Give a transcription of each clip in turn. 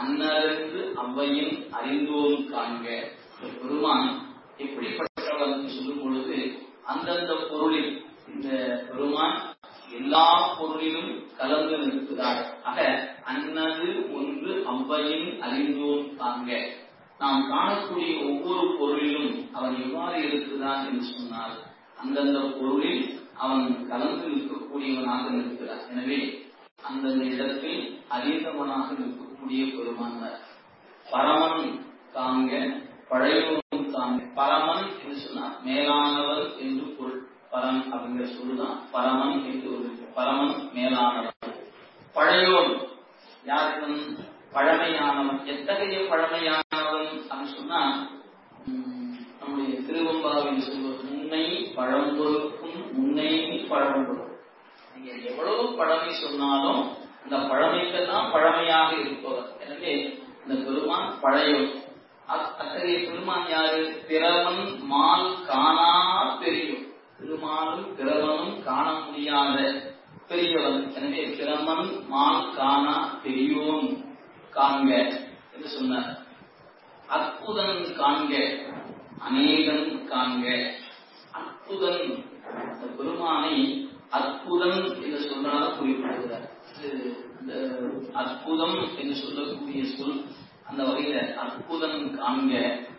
அன்னரென்று அவ்வையின் அறிந்தோம் காண்க இந்த பெருமான் எப்படிப்பட்டவன் என்று சொல்லும் பொழுது அந்தந்த பொருளில் இந்த பெருமான் எல்லா பொருளிலும் கலந்து நிற்கிறார் ஆக அன்னது ஒன்று அவ்வையின் அறிந்தோம் காண்க நாம் காணக்கூடிய ஒவ்வொரு பொருளிலும் அவன் எவ்வாறு இருக்கிறான் என்று சொன்னால் அந்தந்த பொருளில் அவன் கலந்து நிற்கக்கூடியவனாக இருக்கிறான் எனவே அந்தந்த இடத்தில் அறிந்தவனாக நிற்கக்கூடிய பெருமான் பரமன் காண்க பழையோரும் காண்க பரமன் என்று சொன்னார் மேலானவன் என்று பொருள் பரம் அப்படிங்கிற சொல்லுதான் பரமன் என்று ஒரு பரமன் மேலானவன் பழையோன் யாருக்கும் பழமையானவன் எத்தகைய பழமையானவன் அப்படின்னு சொன்னா நம்முடைய திருவம்பாவில் சொல்வது முன்னை பழம்பொருக்கும் முன்னை பழம்பொருள் நீங்க எவ்வளவு பழமை சொன்னாலும் அந்த பழமைக்கெல்லாம் பழமையாக இருப்பவர் எனவே இந்த பெருமான் பழையவர் அத்தகைய பெருமான் யாரு பிறவன் மால் காணா பெரியோர் திருமாலும் பிறவனும் காண முடியாத பெரியவன் எனவே பிறமன் மால் காணா பெரியோன் காண்க என்று சொன்னார் அற்புதன் காண்க அநேகன் காண்க அற்புதன் அந்த பெருமானை அற்புதன் என்று சொன்னால குறிப்பிடுகிறார் இந்த அற்புதம் என்று சொல்லக்கூடிய சொல் அந்த வகையில அற்புதம் காண்க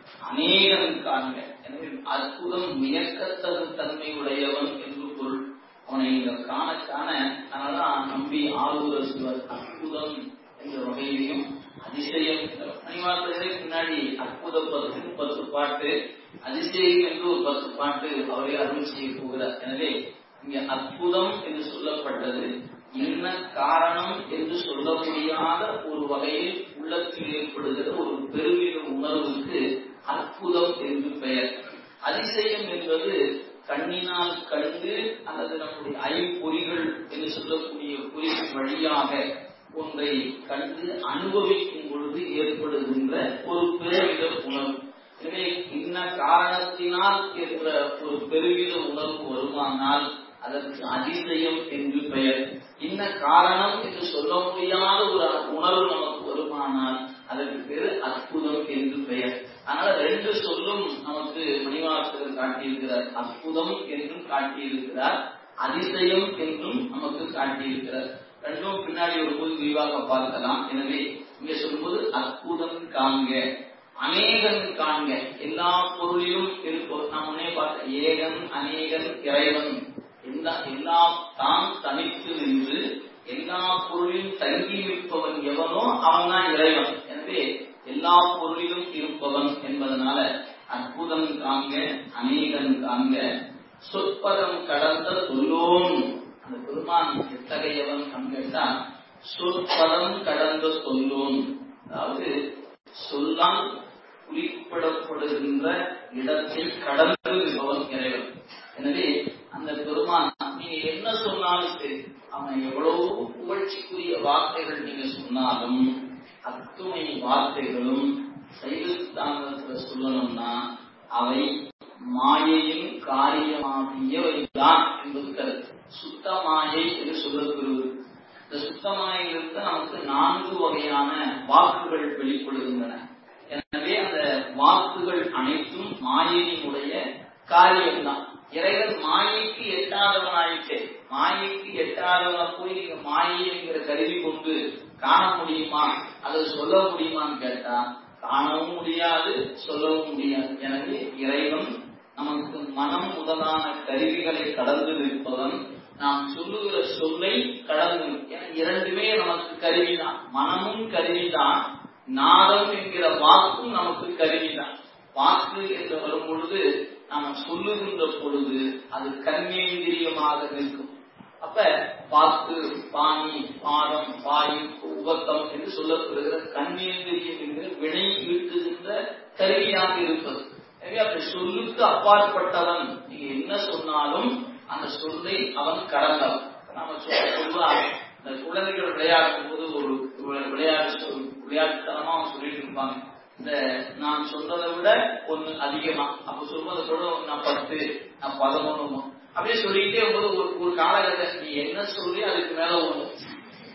அநேகன் காண்க எனவே அற்புதம் வியக்கத்தகு தன்மை உடையவன் என்று பொருள் அவனை இங்க காண காண அதனாலதான் நம்பி ஆளுநர் சொல்வார் அற்புதம் என்ற வகையிலையும் அதிசயம் மணிவாசகரை முன்னாடி அற்புத பத்து பத்து பாட்டு அதிசயம் என்று ஒரு பத்து பாட்டு அவரை அருள் செய்ய போகிறார் எனவே இங்க அற்புதம் என்று சொல்லப்பட்டது என்ன காரணம் என்று சொல்ல முடியாத ஒரு வகையில் உள்ளத்தில் ஏற்படுகிற ஒரு பெருமித உணர்வுக்கு அற்புதம் என்று பெயர் அதிசயம் என்பது கண்ணினால் கண்டு அல்லது நம்முடைய ஐம்பொறிகள் என்று சொல்லக்கூடிய பொறிகள் வழியாக ஒன்றை கண்டு அனுபவிக்கும் பொழுது ஏற்படுகின்ற ஒரு பெருமித உணர்வு எனவே இன்ன காரணத்தினால் என்ற ஒரு பெருமித உணர்வு வருமானால் அதற்கு அதிசயம் என்று பெயர் இன்ன காரணம் என்று சொல்ல முடியாத ஒரு உணர்வு நமக்கு வருமானால் அதற்கு பேரு அற்புதம் என்று பெயர் அதனால ரெண்டு சொல்லும் நமக்கு மணிவாசகர் காட்டியிருக்கிறார் அற்புதம் என்றும் காட்டியிருக்கிறார் அதிசயம் என்றும் நமக்கு காட்டியிருக்கிறார் ரெண்டும் பின்னாடி வரும்போது விரிவாக பார்க்கலாம் எனவே இங்க சொல்லும்போது அற்புதம் காண்க அநேகன் காண்க எல்லா பொருளிலும் இருப்போம் நாம் முன்னே பார்த்த ஏகன் அநேகன் இறைவன் எல்லா எல்லா தான் தனித்து நின்று எல்லா பொருளிலும் தங்கி நிற்பவன் எவனோ அவன் தான் இறைவன் எனவே எல்லா பொருளிலும் இருப்பவன் என்பதனால அற்புதம் காண்க அநேகன் காண்க சொற்பதம் கடந்த சொல்லோன் அந்த பெருமான் எத்தகையவன் கேட்டா சொற்பதம் கடந்த சொல்லோன் அதாவது சொல்லாம் குறிப்பிடப்படுகின்ற இடத்தை கடந்து இருப்பவன் இறைவன் எனவே அந்த பெருமான் நீங்க என்ன சொன்னாலும் சரி அவன் எவ்வளவு புகழ்ச்சிக்குரிய வார்த்தைகள் நீங்க சொன்னாலும் அத்துணை வார்த்தைகளும் சைவஸ்தானத்துல சொல்லணும்னா அவை மாயையின் காரியமாகியவைதான் என்பது கருத்து சுத்த மாயை என்று சொல்லப்படுவது இந்த சுத்த மாயிலிருந்து நமக்கு நான்கு வகையான வாக்குகள் வெளிப்படுகின்றன எனவே அந்த வாக்குகள் அனைத்தும் மாயையினுடைய காரியம்தான் இறைவன் மாயைக்கு எட்டாதவனாயிட்டே மாயைக்கு எட்டாதவனை போய் நீங்க மாயை என்கிற கருவி கொண்டு காண முடியுமா அல்லது சொல்ல முடியுமான்னு கேட்டா காணவும் முடியாது சொல்லவும் முடியாது எனவே இறைவன் நமக்கு மனம் முதலான கருவிகளை கடந்து நிற்பவன் நாம் சொல்லுகிற சொல்லை கடந்து இரண்டுமே நமக்கு கருவிதான் மனமும் கருவிதான் நாதம் என்கிற வாக்கும் நமக்கு கருவிதான் வாக்கு என்று வரும் பொழுது நாம் சொல்லுகின்ற பொழுது அது கர்மேந்திரியமாக நிற்கும் அப்ப வாக்கு பாணி பாதம் வாயு உபத்தம் என்று சொல்லப்படுகிற கர்மேந்திரியம் என்கிற வினை ஈட்டுகின்ற கருவியாக இருப்பது எனவே அப்படி சொல்லுக்கு அப்பாற்பட்டவன் நீங்க என்ன சொன்னாலும் அந்த சொல்லை அவன் கடந்தவன் நாம சொல்லுவாங்க இந்த குழந்தைகள் விளையாடும் போது ஒரு விளையாட்டு விளையாட்டுத்தனமா அவன் சொல்லிட்டு இருப்பாங்க இந்த நான் சொன்னதை விட ஒண்ணு அதிகமா அப்ப சொல்வதை கூட நான் பத்து நான் பதினொன்னு அப்படியே சொல்லிக்கிட்டே போது ஒரு ஒரு காலகட்டம் நீ என்ன சொல்லி அதுக்கு மேல ஒண்ணு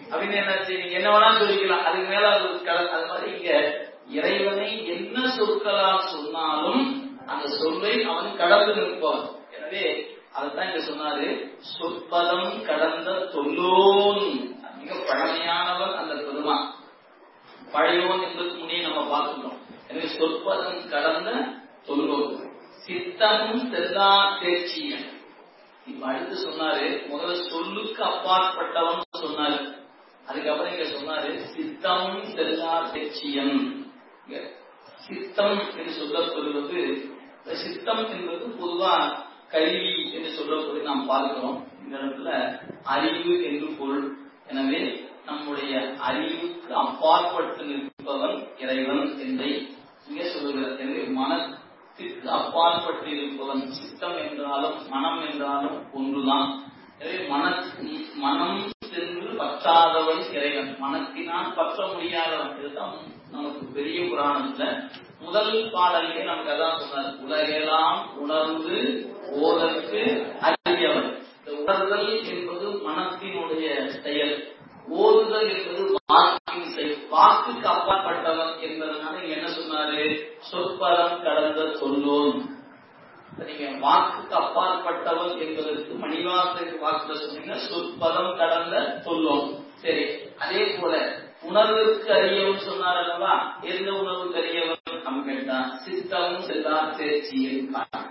அப்படின்னு என்னாச்சு நீங்க என்ன வேணாலும் சொல்லிக்கலாம் அதுக்கு மேல அது கட- அது மாதிரி இங்க இறைவனை என்ன சொற்களால் சொன்னாலும் அந்த சொல்லை அவன் கடந்து நிற்பவன் எனவே அதுதான் இங்க சொன்னாரு சொற்பதம் கடந்த தொல்லோன் மிக பழமையானவன் அந்த பெருமான் பழையோன் என்பதற்கு முன்னே நம்ம பார்த்துட்டோம் எனவே சொற்பதம் கடந்த தொல்லோன் சித்தமும் செல்லா தேர்ச்சியன் இப்ப அடுத்து சொன்னாரு முதல்ல சொல்லுக்கு அப்பாற்பட்டவன் சொன்னாரு அதுக்கப்புறம் இங்க சொன்னாரு சித்தமும் செல்லா தேர்ச்சியன் இங்க சித்தம் என்று சொல்லப்படுவது இந்த சித்தம் என்பது பொதுவா கல்வி என்று சொல்லப்படுவதை நாம் பார்க்கிறோம் இந்த இடத்துல அறிவு என்று பொருள் எனவே நம்முடைய அறிவுக்கு அப்பாற்பட்டு நிற்பவன் இறைவன் என்றை இங்கே சொல்லுகிறார் எனவே மனத்திற்கு அப்பாற்பட்டு இருப்பவன் சித்தம் என்றாலும் மனம் என்றாலும் ஒன்றுதான் எனவே மன மனம் சென்று பற்றாதவன் இறைவன் மனத்தினால் பற்ற முடியாதவன் இதுதான் நமக்கு பெரிய புராணத்துல முதல் பாடலே நமக்கு அதான் சொன்னார் உலகெல்லாம் உணர்ந்து ஓதற்கு அறியவன் இந்த உணர்தல் என்பது மனத்தினுடைய செயல் ஓதுதல் என்பது வாக்கின் செயல் வாக்குக்கு அப்பாற்பட்டவன் என்பதனால இங்க என்ன சொன்னாரு சொற்பதம் கடந்த சொல்லோன் நீங்க வாக்குக்கு அப்பாற்பட்டவன் என்பதற்கு மணிவாசலுக்கு வாக்குல சொன்னீங்க சொற்பதம் கடந்த சொல்லோம் சரி அதே போல உணர்வுக்கு அறியவன் சொன்னார் அல்லவா எந்த உணர்வுக்கு அறியவன் நம்ம கேட்டா சித்தமும் செல்லா தேர்ச்சியின் காரணம்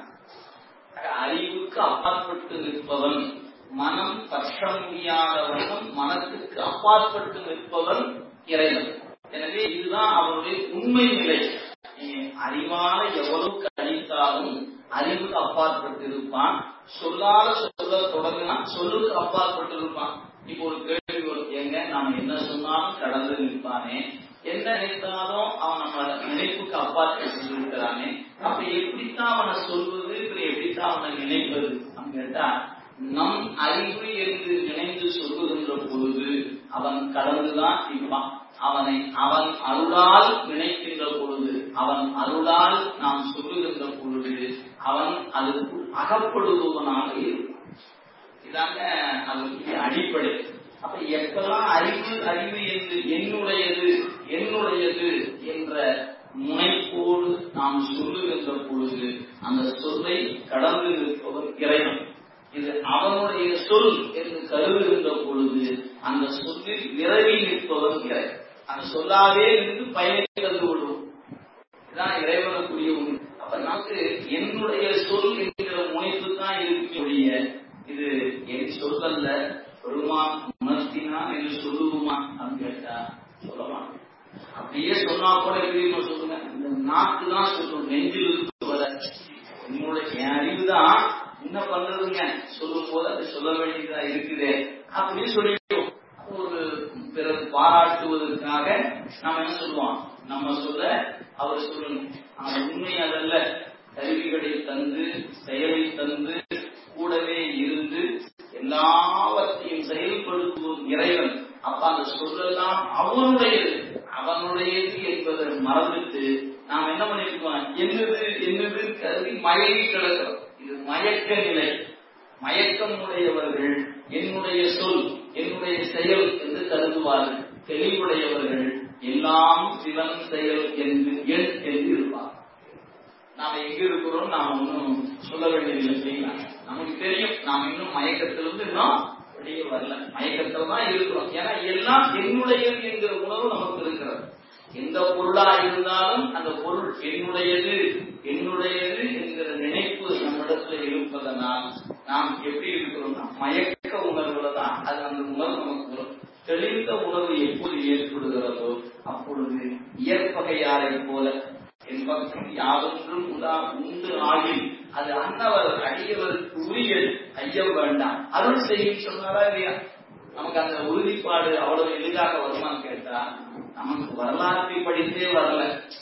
அறிவுக்கு அப்பாற்பட்டு நிற்பவன் மனம் பற்ற முடியாதவனும் மனத்துக்கு அப்பாற்பட்டு நிற்பவன் இறைவன் எனவே இதுதான் அவனுடைய உண்மை நிலை நீங்க அறிவால எவ்வளவு கணித்தாலும் அறிவுக்கு அப்பாற்பட்டு இருப்பான் சொல்லாத சொல்ல தொடங்கினா சொல்லுக்கு அப்பாற்பட்டு இருப்பான் இப்போ ஒரு கேள்வி வரும் ஏங்க நாம என்ன சொன்னாலும் கடந்து நிற்பானே என்ன நினைத்தாலும் அவன் நம்ம நினைப்புக்கு அப்பாற்பட்டு இருக்கிறானே அப்ப எப்படித்தான் அவனை சொல்வது இப்படி எப்படித்தான் அவனை நினைப்பது அப்படின்னு கேட்டா நம் அறிவு என்று நினைந்து சொல்லுகின்ற பொழுது அவன் கடந்துதான் நிற்பான் அவனை அவன் அருளால் நினைக்கின்ற பொழுது அவன் அருளால் நாம் சொல்லுகின்ற பொழுது அவன் அதற்குள் அகப்படுபவனாக இருக்கும் இதாங்க அதற்கு அடிப்படை அப்ப எப்பெல்லாம் அறிவு அறிவு என்று என்னுடையது என்னுடையது என்ற முனைப்போடு நாம் சொல்லுகின்ற பொழுது அந்த சொல்லை கடந்து நிற்பவர் இறைவன் இது அவனுடைய சொல் என்று கருதுகின்ற பொழுது அந்த சொல்லில் விரைவி நிற்பவர் இறைவன் அந்த சொல்லாவே இருந்து பயனை தந்து விடுவோம் இதுதான் இறைவனுக்குரிய உண்மை அப்ப நமக்கு என்னுடைய சொல் என்கிற முனைப்பு தான் இருக்கக்கூடிய இது என் சொல்லல்ல பெருமான் உணர்த்தினான் என்று சொல்லுவோமா அப்படின்னு கேட்டா சொல்லலாம் அப்படியே சொன்னா கூட எப்படி இருக்கும் சொல்லுங்க இந்த நாக்கு தான் சொல்லும் நெஞ்சில் இருந்து வர என்னுடைய என் அறிவு தான் என்ன பண்றதுங்க சொல்லும் போது அது சொல்ல வேண்டியதா இருக்குது அப்படின்னு சொல்லிடுவோம் ஒரு பிறர் பாராட்டுவதற்காக நாம என்ன சொல்லுவோம் நம்ம சொல்ல அவர் சொல்லணும் ஆனா உண்மை அதல்ல கருவிகளை தந்து செயலை தந்து கூடவே இருந்து எல்லாவற்றையும் செயல்படுத்துவோம் இறைவன் அப்ப அந்த சொல்லலாம் அவனுடையது அவனுடையது என்பதை மறந்துட்டு நாம் என்ன பண்ணிருக்கோம் என்னது என்னது கருவி மயங்கி கிடக்கிறோம் இது மயக்க நிலை மயக்கம் உடையவர்கள் என்னுடைய சொல் என்னுடைய செயல் என்று கருதுவார்கள் தெளிவுடையவர்கள் எல்லாம் சிவன் செயல் என்று எண் என்று இருப்பார் நாம எங்க இருக்கிறோம் நாம ஒன்றும் சொல்ல வேண்டியதில்லை சரிங்களா நமக்கு தெரியும் நாம் இன்னும் மயக்கத்திலிருந்து இன்னும் வெளியே வரல மயக்கத்தில் தான் இருக்கிறோம் ஏன்னா எல்லாம் என்னுடையது என்கிற உணர்வு நமக்கு இருக்கிறது எந்த பொருளா இருந்தாலும் அந்த பொருள் என்னுடையது என்னுடையது என்கிற நினைப்பு நம்மிடத்துல இருப்பதனால் நாம் எப்படி இருக்கிறோம்னா மயக்க உணர்வுல தான் அது அந்த உணர்வு நமக்கு வரும் தெளிந்த உணர்வு எப்போது ஏற்படுகிறதோ அப்பொழுது இயற்பகையாரை போல என் பக்கம் யாவொன்றும் உதா உண்டு ஆகில் அது அன்னவர் அடியவருக்கு உரியது ஐயம் வேண்டாம் அருள் செய்யும் சொன்னாரா இல்லையா நமக்கு அந்த உறுதிப்பாடு அவ்வளவு எளிதாக வருமான்னு கேட்டா நமக்கு வரலாற்றை படித்தே வரல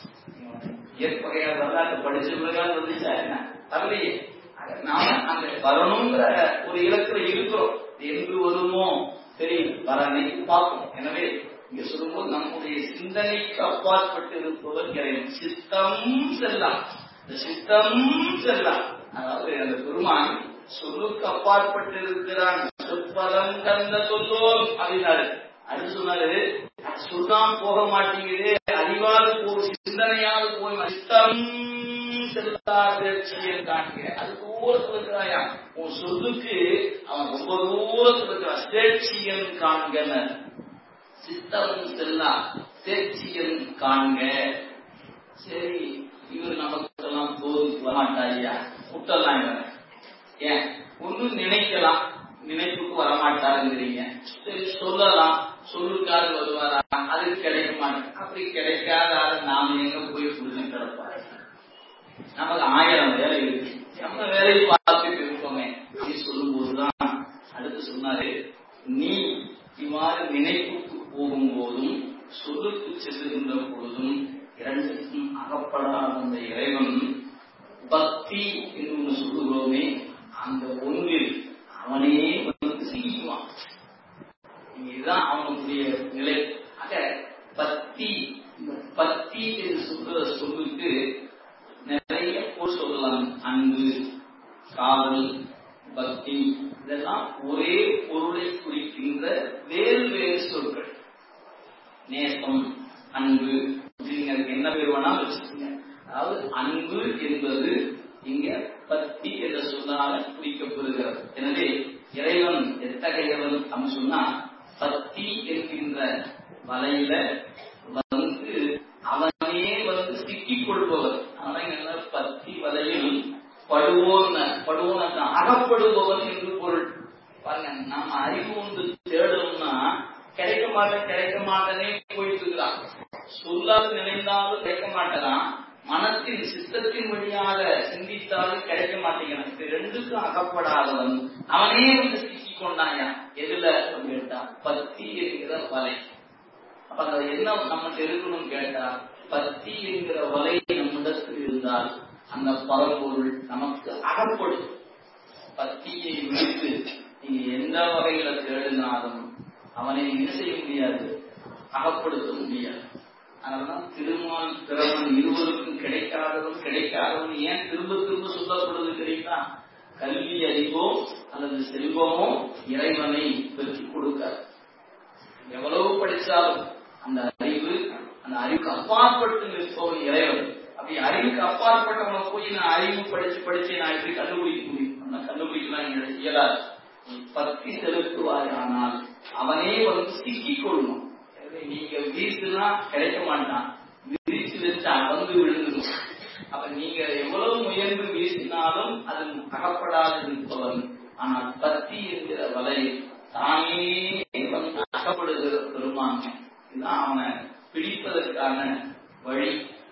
இயற்பகையார் வரலாற்றை படிச்ச பிறகால் வந்துச்சா என்ன வரலையே நாம அந்த வரணுங்கிற ஒரு இலக்கில் இருக்கிறோம் என்று வருமோ சரி வர அன்னைக்கு பார்ப்போம் எனவே இங்க சொல்லும்போது நம்முடைய சிந்தனைக்கு அப்பாற்பட்டு இருப்பவர் இறைவன் சித்தம் செல்லாம் இந்த சித்தம் செல்லாம் அதாவது அந்த பெருமான் சொல்லுக்கு அப்பாற்பட்டு இருக்கிறான் சொற்பதம் கந்த சொல்லோம் அப்படின்னாரு அடுத்து சொன்னாரு சொல்லாம் போக மாட்டேங்குது அறிவால் போய் சிந்தனையால் போய் சித்தம் செல்லாதேன் காண்க அது தூரத்துல இருக்கிறாயா உன் சொல்லுக்கு அவன் ரொம்ப தூரத்துல இருக்கிறான் சேட்சியன் காண்கன சித்தம் செல்லா சேட்சியன் காண்க சரி இவர் நமக்கெல்லாம் போதுக்கு வரமாட்டாரியா விட்டலாம் இவரை ஏன் ஒன்றும் நினைக்கலாம் நினைப்புக்கு வரமாட்டாருங்கிறீங்க சரி சொல்லலாம் சொல்லுக்காரு வருவாரா அது கிடைக்க மாட்டேன் அப்படி கிடைக்காத ஆளை நாம எங்க போய் புரிஞ்சு கிடப்பாரு நமக்கு ஆயிரம் வேலை இருக்கு நம்ம வேலையை பார்த்துட்டு இருக்கோமே நீ சொல்லும் போதுதான் அடுத்து சொன்னாரு நீ இவ்வாறு நினைப்புக்கு போகும்போதும் சொல்லுக்கு செல்லுகின்ற பொழுதும் இரண்டுக்கும் அகப்படாத அந்த இறைவன் பக்தி என்று ஒன்று சொல்லுகிறோமே அந்த ஒன்றில் அவனே வந்து சிக்கிக்குவான் இதுதான் அவனுடைய நிலை ஆக பக்தி இந்த பக்தி என்று சொல்ற சொல்லுக்கு நிறைய பொருள் சொல்லலாம் அன்பு காதல் பக்தி இதெல்லாம் ஒரே பொருளை குறிக்கின்ற வேறு வேறு சொற்கள் நேசம் அன்பு நீங்க அதுக்கு என்ன பேர் வேணா வச்சுக்கோங்க அதாவது அன்பு என்பது இங்க பக்தி என்ற சொல்லால குறிக்கப்படுகிறது எனவே இறைவன் எத்தகையவன் அப்படின்னு சொன்னா பக்தி என்கின்ற வலையில வந்து அவனே வந்து சிக்கிக் கொள்பவர் அவன் பக்தி வலையில் படுவோன் படுவோன் அகப்படுபவன் என்று பொருள் பாருங்க நம்ம அறிவு ஒன்று தேடணும்னா கிடைக்க மாட்டேன் கிடைக்க மாட்டேனே போயிட்டு இருக்கிறான் சொல்லாது நினைந்தாலும் கிடைக்க மாட்டேதான் மனத்தின் சித்தத்தின் வழியாக சிந்தித்தாலும் கிடைக்க மாட்டேங்கிறான் இது ரெண்டுக்கும் அகப்படாதவன் அவனே வந்து சிக்கி கொண்டாயா எதுல கேட்டா பத்தி என்கிற வலை அப்ப அந்த என்ன நம்ம இருக்கணும் கேட்டா பத்தி என்கிற வலை நம்மிடத்தில் இருந்தால் அந்த பரம்பொருள் நமக்கு அகப்படும் பத்தியை விடுத்து நீங்க எந்த வகையில தேடினாலும் அவனை என்ன செய்ய முடியாது அகப்படுத்த முடியாது அதனாலதான் திருமால் பிறவன் இருவருக்கும் கிடைக்காதவன் கிடைக்காதவன் ஏன் திரும்ப திரும்ப சொல்லப்படுவது தெரியுமா கல்வி அறிவோ அல்லது செல்வமோ இறைவனை பெற்றுக் கொடுக்காது எவ்வளவு படிச்சாலும் அந்த அறிவு அந்த அறிவுக்கு அப்பாற்பட்டு நிற்பவன் இறைவன் அப்படி அறிவுக்கு அப்பாற்பட்டவனை போய் நான் அறிவு படிச்சு படிச்சு நான் எப்படி கண்டுபிடிக்க முடியும் நம்ம கண்டுபிடிக்கலாம் எங்களுக்கு இயலாது பக்தி செலுத்துவாயானால் அவனே வந்து சிக்கிக் கொள்ளணும் நீங்க வீசுனா கிடைக்க மாட்டான் விரிச்சு வச்சா வந்து விழுந்துடும் அப்ப நீங்க எவ்வளவு முயன்று வீசினாலும் அது அகப்படாது இருப்பவன் ஆனால் பத்தி என்கிற வலை தானே வந்து அகப்படுகிற பெருமாங்க இதுதான் அவனை பிடிப்பதற்கான வழி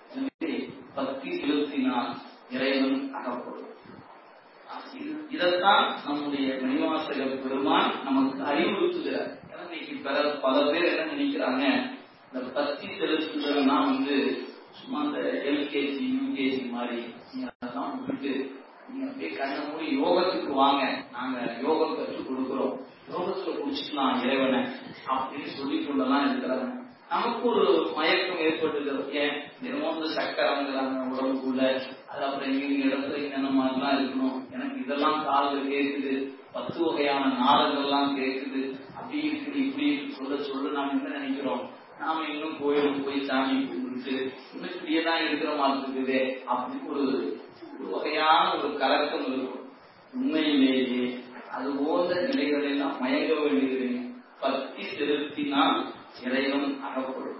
பக்தி செலுத்தினால் இறைவன் அகப்படும் இதைத்தான் நம்முடைய மணிவாசக பெருமான் நமக்கு அறிவுறுத்துகிறார் இன்னைக்கு பல பல பேர் என்ன நினைக்கிறாங்க இந்த பக்தி செலுத்துதல்னா வந்து சும்மா இந்த எல்கேஜி யூகேஜி மாதிரி நீங்க அதெல்லாம் விட்டுட்டு நீங்க அப்படியே கண்ண மூடி யோகத்துக்கு வாங்க நாங்க யோகம் கற்றுக் கொடுக்கிறோம் யோகத்துல குடிச்சுக்கலாம் இறைவனை அப்படின்னு சொல்லி கொண்டெல்லாம் இருக்கிறாங்க நமக்கு ஒரு மயக்கம் ஏற்பட்டுகிறது ஏன் தினமும் வந்து சக்கரங்கிறாங்க உடம்புக்குள்ள அது அப்புறம் இங்க இடத்துல என்னென்ன மாதிரிலாம் இருக்கணும் எனக்கு இதெல்லாம் காலில் கேட்குது பத்து வகையான நாளங்கள்லாம் கேட்குது அப்படி இப்படி இப்படி சொல்ல சொல்ல நாம என்ன நினைக்கிறோம் நாம இன்னும் கோயிலுக்கு போய் சாமி கும்பிட்டு இன்னும் இப்படியே தான் இருக்கிற மாதிரி இருக்குதே அப்படின்னு ஒரு ஒரு வகையான ஒரு கலக்கம் இருக்கும் உண்மையிலேயே அது போன்ற நிலைகளெல்லாம் மயங்க வேண்டியது பக்தி செலுத்தினால் இறைவன் அகப்படும்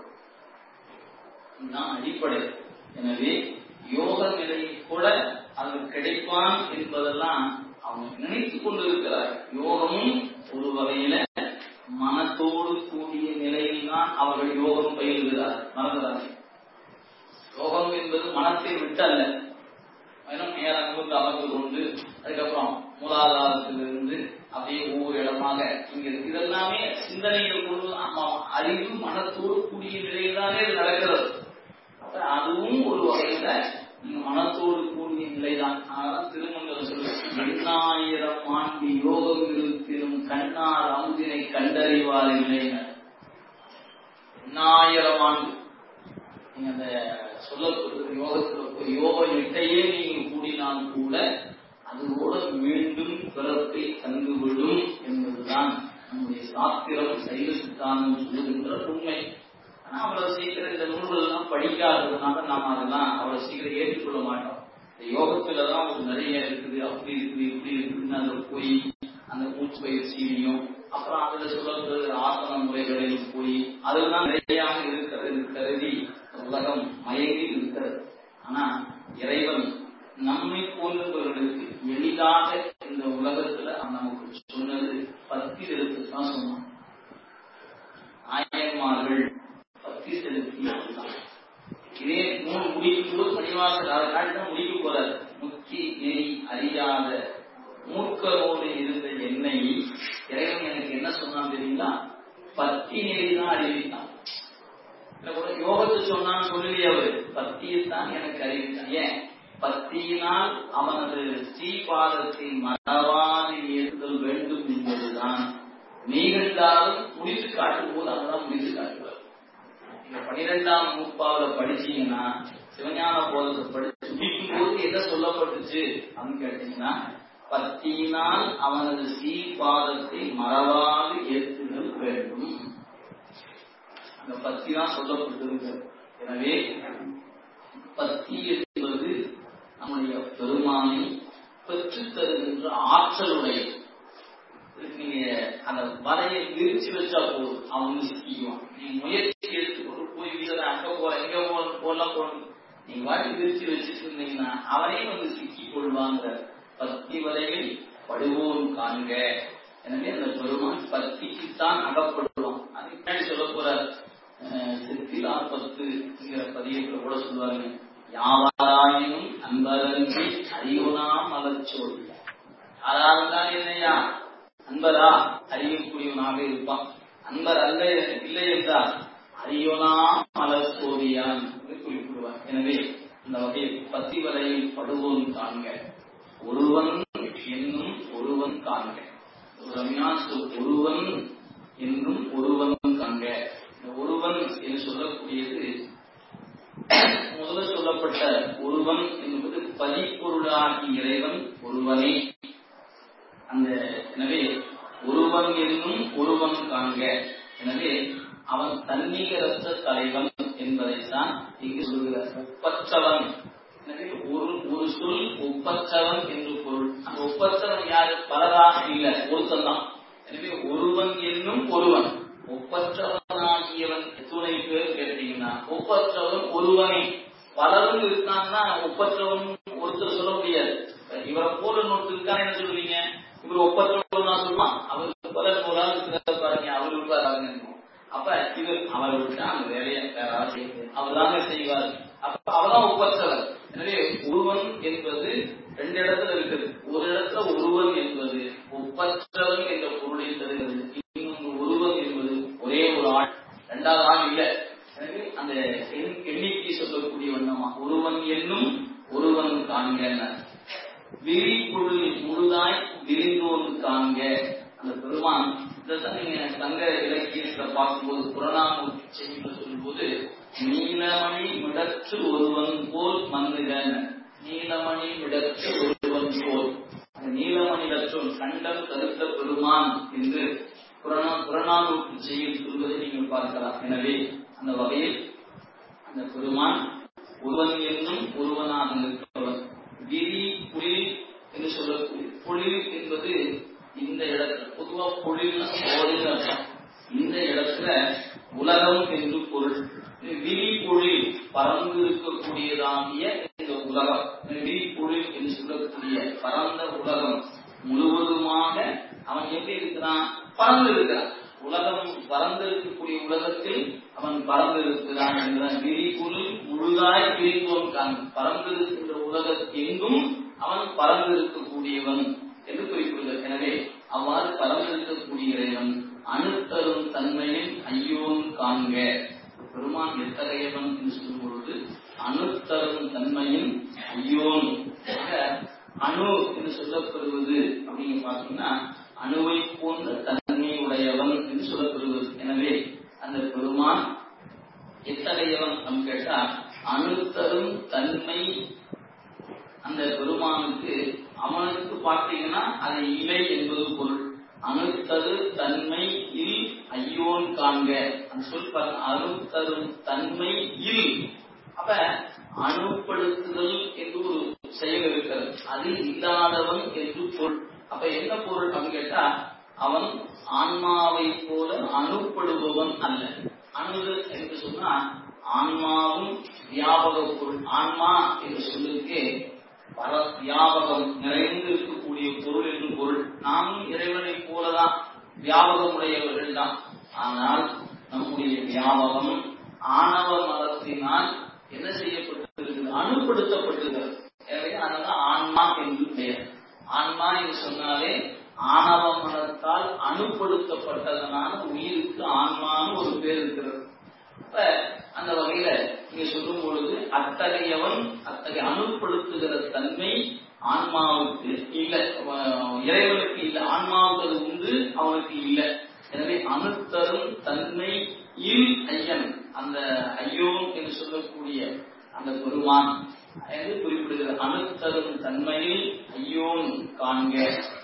இதுதான் அடிப்படை எனவே யோக நிலை கூட அது கிடைப்பான் என்பதெல்லாம் அவங்க நினைத்து கொண்டிருக்கிறார் யோகமும் ஒரு வகையில மனத்தோடு கூடிய நிலையில் தான் அவர்கள் யோகம் பயில்கிறார் மறந்துறாங்க யோகம் என்பது மனத்தை விட்டல்ல மேலும் நேர அனுபவத்தை அமர்ந்து கொண்டு அதுக்கப்புறம் மூலாதாரத்திலிருந்து அப்படியே ஒவ்வொரு இடமாக இங்க இதெல்லாமே சிந்தனைகள் கொண்டு அறிவு மனத்தோடு கூடிய நிலையில் தானே இது நடக்கிறது அப்ப அதுவும் ஒரு வகையில நீங்க மனத்தோடு கூடிய நிலைதான் அதனால திருமங்கல சொல்லு எண்ணாயிரம் ஆண்டு யோகம் இருப்பினும் கண்ணார் அமுதினை கண்டறிவார் இல்லைங்க எண்ணாயிரம் ஆண்டு நீங்க அந்த சொல்லப்படுற யோகத்துல யோக நிட்டையே நீங்க கூடினால் கூட அதோட மீண்டும் பிறப்பை தந்துவிடும் என்பதுதான் நம்முடைய சாத்திரம் சைவ சித்தாந்தம் சொல்லுகின்ற உண்மை ஆனா அவ்வளவு சீக்கிரம் இந்த நூல்கள் எல்லாம் படிக்காததுனால நாம் அதெல்லாம் அவ்வளவு சீக்கிரம் ஏற்றுக்கொள்ள மாட்டோம் இந்த யோகத்துல தான் ஒரு நிறைய இருக்குது அப்படி இருக்குது இப்படி இருக்குதுன்னு அதில் போய் அந்த மூச்சு பயிற்சியிலையும் அப்புறம் அதுல சொல்லப்படுற ஆசன முறைகளையும் போய் அதெல்லாம் நிறையாக இருக்கிறது கருதி உலகம் மயங்கி இருக்கிறது ஆனா இறைவன் நம்மை போன்றவர்களுக்கு எளிதாக இந்த உலகத்துல நமக்கு சொன்னது பத்தி எழுத்து தான் சொன்னான் நாயன்மார்கள் பத்தி செலுத்தி இதே நூல் முடிக்கும் போது பணிவாசல் அதை காட்டிதான் முடிக்க போறாரு முக்கி நெறி அறியாத மூர்க்கரோடு இருந்த என்னை இறைவன் எனக்கு என்ன சொன்னான் தெரியுங்களா பத்தி நெறி தான் அறிவித்தான் யோகத்தை சொன்னான்னு சொல்லி அவரு பத்தியைத்தான் எனக்கு அறிவித்தான் ஏன் பத்தியினால் அவனது ஸ்ரீபாதத்தை மறவாது ஏறுதல் வேண்டும் என்பதுதான் மெய்கண்டாலும் முடித்து காட்டும் போது அதெல்லாம் முடித்து காட்டுவார் நீங்க பனிரெண்டாம் நூற்பாவில படிச்சீங்கன்னா சிவஞான போதத்தை படிச்சு முடிக்கும் போது எதை சொல்லப்பட்டுச்சு அப்படின்னு கேட்டீங்கன்னா பத்தியினால் அவனது ஸ்ரீபாதத்தை மறவாது ஏற்றுதல் வேண்டும் அந்த பத்தி தான் சொல்லப்பட்டிருக்கிறது எனவே பத்தி என்பது நம்முடைய பெருமானை பெற்று தருகின்ற ஆற்றலுடைய நீங்க அந்த வலையை விரிச்சு வச்சா போதும் அவனு சிக்கிக்குவான் நீங்க முயற்சி எடுத்துக்கொண்டு போய் வீரரை அங்க போற எங்க போற போலாம் போகணும் நீங்க வாட்டி விரிச்சு வச்சுட்டு இருந்தீங்கன்னா அவனே வந்து சிக்கி கொள்வாங்க பத்தி வலையில் படுவோம் காண்க எனவே அந்த பெருமான் பத்திக்குத்தான் அகப்படுவான் அது பின்னாடி சொல்ல போறார் சித்திலா பத்து பதியத்துல கூட சொல்லுவாங்க யாவாராயினும் அன்பரன்றி அறிவுனா மலர்ச்சோடி யாராருந்தான் என்னையா அன்பரா அறியக்கூடியவனாக இருப்பான் அன்பர் அல்ல இல்லை என்றால் அறியோனா மலர் சோதியான் குறிப்பிடுவார் எனவே இந்த வகையில் பத்தி வரையில் படுவோன் காண்க ஒருவன் என்னும் ஒருவன் காண்க ஒருவன் என்னும் ஒருவன் காண்க இந்த ஒருவன் என்று சொல்லக்கூடியது முதல்ல சொல்லப்பட்ட ஒருவன் என்பது பதிப்பொருளாகி இறைவன் ஒருவனே அந்த எனவே ஒருவன் என்னும் ஒருவன் காண்க எனவே அவன் தன்னிகரற்ற தலைவன் என்பதைத்தான் இங்கு சொல்கிறார் ஒப்பற்றவன் எனவே ஒரு ஒரு சொல் ஒப்பற்றவன் என்று பொருள் அந்த ஒப்பற்றவன் யாரு பலராக இல்லை ஒருத்தன் தான் எனவே ஒருவன் என்னும் ஒருவன் ஒப்பற்றவனாகியவன் எத்துணை பேர் கேட்டீங்கன்னா ஒப்பற்றவன் ஒருவனே பலரும் இருக்காங்கன்னா ஒப்பற்றவன் ஒருத்தர் சொல்ல முடியாது இவரை போல ஒருத்தர் இருக்கான்னு என்ன சொல்லுவீங்க இவர் ஒப்பற்றவனா சொல்லுவான் அவருக்கு பல நூறாக இருக்கிறத பாருங்க அவர் இருப்பாரு அப்ப இவர் அவர் விட்டா அந்த வேலையை அவர் தாங்க செய்வார் அப்ப அவர்தான் ஒப்பற்றவர் எனவே ஒருவன் என்பது ரெண்டு இடத்துல இருக்குது ஒரு இடத்துல ஒருவன் என்பது ஒப்பற்றவன் என்ற பொருளை தருகிறது இன்னொன்று ஒருவன் என்பது ஒரே ஒரு ஆள் இரண்டாவது ஆள் இல்லை எனவே அந்த எண்ணிக்கை சொல்லக்கூடிய வண்ணமா ஒருவன் என்னும் ஒருவன் காண்க விரிபொருள் முழுதாய் விரிந்தோன் காண்க அந்த பெருமான் இதான் நீங்க தங்க இலக்கியத்துல பார்க்கும்போது புறநானூறு செய்திகள் சொல்லும்போது நீலமணி மிடற்று ஒருவன் போல் மன்னுகன் நீலமணி மிடற்று ஒருவன் போல் அந்த நீலமணி லட்சம் கண்டம் கருத்த பெருமான் என்று புறநா புறநானூற்று செய்தி சொல்வதை நீங்கள் பார்க்கலாம் எனவே அந்த வகையில் அந்த பெருமான் ஒருவன் என்னும் ஒருவனாக இருப்பவன் விரி புலில் என்று சொல்லக்கூடிய புலில் என்பது இந்த இடத்துல பொதுவா பொழில் அர்த்தம் இந்த இடத்துல உலகம் என்று பொருள் விரி பொழில் பறந்து இருக்கக்கூடியதாகிய இந்த உலகம் விரி பொழில் என்று சொல்லக்கூடிய பரந்த உலகம் முழுவதுமாக அவன் எப்படி இருக்கிறான் பறந்து இருக்கிறான் உலகம் பறந்து இருக்கக்கூடிய உலகத்தில் அவன் பறந்து இருக்கிறான் என்கிறான் விரிகுரு முழுதாய் விரிந்தோன் கான் பறந்து இருக்கின்ற உலகத்தெங்கும் அவன் பறந்து இருக்கக்கூடியவன் என்று குறிப்பிடுகிறது எனவே அவ்வாறு பறந்து இருக்கக்கூடிய இறைவன் அணுத்தரும் தன்மையின் ஐயோன் காண்க பெருமான் எத்தகையவன் என்று சொல்லும் பொழுது அணுத்தரும் தன்மையின் ஐயோன் அணு என்று சொல்லப்படுவது அப்படின்னு பார்த்தீங்கன்னா அணுவை போன்ற தன்மை உடையவன் என்று சொல்லப்படுவது எனவே அந்த பெருமான் எத்தகையவன் நம்ம கேட்டா அணு தரும் தன்மை அந்த பெருமானுக்கு அவனுக்கு பார்த்தீங்கன்னா அது இலை என்பது பொருள் அணுத்தரு தன்மை இல் ஐயோன் காண்க அந்த சொல் பாருங்க அணுத்தரும் தன்மை இல் அப்ப அணுப்படுத்துதல் என்று ஒரு செயல் இருக்கிறது அது இல்லாதவன் என்று பொருள் அப்ப என்ன பொருள் அப்படின்னு கேட்டா அவன் ஆன்மாவை போல அணுப்படுபவன் அல்ல அணுது என்று சொன்னா ஆன்மாவும் வியாபக பொருள் ஆன்மா என்று சொல்லுக்கு பல வியாபகம் நிறைந்து இருக்கக்கூடிய பொருள் என்று பொருள் நாமும் இறைவனை போலதான் வியாபகம் உடையவர்கள் தான் ஆனால் நம்முடைய வியாபகம் ஆணவ மதத்தினால் என்ன செய்யப்பட்டிருக்கிறது அணுப்படுத்தப்பட்டிருக்கிறது எனவே அதனால ஆன்மா என்று பெயர் ஆன்மா என்று சொன்னாலே ஆணவ மனத்தால் அணுப்படுத்தப்பட்டதனால உயிருக்கு ஆன்மான்னு ஒரு பேர் இருக்கிறது அப்ப அந்த வகையில நீங்க சொல்லும் பொழுது அத்தகையவன் அத்தகைய அணுப்படுத்துகிற தன்மை ஆன்மாவுக்கு இல்ல இறைவனுக்கு இல்ல ஆன்மாவுக்கு அது உண்டு அவனுக்கு இல்ல எனவே அணுத்தரும் தன்மை இல் ஐயன் அந்த ஐயோன் என்று சொல்லக்கூடிய அந்த பெருமான் என்று குறிப்பிடுகிற அணுத்தரும் தன்மையில் ஐயோன் காண்க